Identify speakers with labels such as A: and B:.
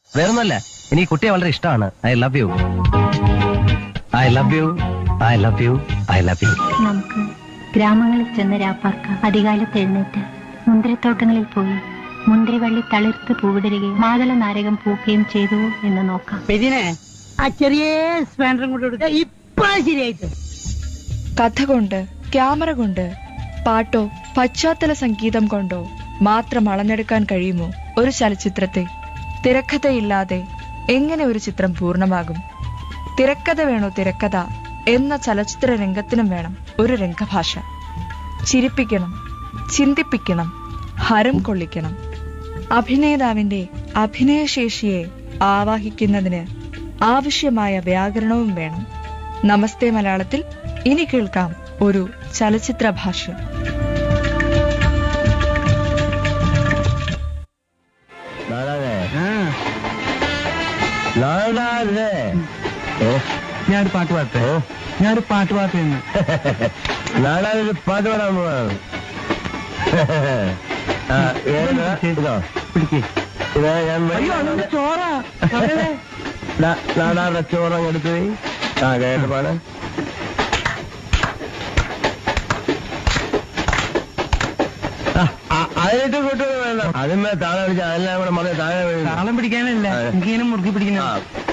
A: വേറൊന്നുമല്ല എനിക്ക് കുട്ടിയെ വളരെ ഇഷ്ടമാണ് I love you I love you I love you I love you
B: നമുക്ക് ഗ്രാമങ്ങളിൽ ചെന്ന് രാപ്പാർക്ക അധികാലത്ത് എഴുന്നേറ്റ് മുന്തിരിത്തോട്ടങ്ങളിൽ പോയി മുന്തിരിവള്ളി തളിർത്ത് പൂവിടരുകയും മാതള നാരകം പൂക്കുകയും ചെയ്തു എന്ന് നോക്കാം
C: ഇതിനെ ആ ചെറിയ സ്പാൻഡറും കൊണ്ട് കൊടുത്ത ഇപ്പഴാ ശരിയായിട്ട്
D: കഥ കൊണ്ട് ക്യാമറ കൊണ്ട് പാട്ടോ പശ്ചാത്തല സംഗീതം കൊണ്ടോ മാത്രം അളന്നെടുക്കാൻ കഴിയുമോ ഒരു ചലച്ചിത്രത്തെ തിരക്കഥയില്ലാതെ എങ്ങനെ ഒരു ചിത്രം പൂർണ്ണമാകും തിരക്കഥ വേണോ തിരക്കഥ എന്ന ചലച്ചിത്ര രംഗത്തിനും വേണം ഒരു രംഗഭാഷ ചിരിപ്പിക്കണം ചിന്തിപ്പിക്കണം ഹരം കൊള്ളിക്കണം അഭിനേതാവിന്റെ അഭിനയശേഷിയെ ആവാഹിക്കുന്നതിന് ആവശ്യമായ വ്യാകരണവും വേണം നമസ്തേ മലയാളത്തിൽ ഇനി കേൾക്കാം ഒരു ചലച്ചിത്ര ഭാഷ്യം
A: ഞാനൊരു പാട്ട് പാട്ടെ ഞാനൊരു പാട്ട് പാട്ട്
E: നാളെ പാട്ട് പാടാൻ പോവാണ് ആ, ഏതാ? ഇതോ
A: പിടിക്കേ
E: ഇതാ ഞാൻ
C: അയ്യോ അതൊന്ന് ചോറാ മകളെ.
E: നാ- നാടാറുടെ ചോറങ്ങ് എടുത്തു പോയി ആ കേട്ട് പാടാൻ അതിലിട്ട് കൂട്ടുക വേണ്ട അതിന്മേ താഴെ പിടിച്ച അതെല്ലാം കൂടെ മറന്ന് താഴെ വീഴുന്നു.
C: താളം പിടിക്കാനല്ല
E: അതെ.
C: എനിക്കിങ്ങനെ മുറുക്കി പിടിക്കണം
E: ആ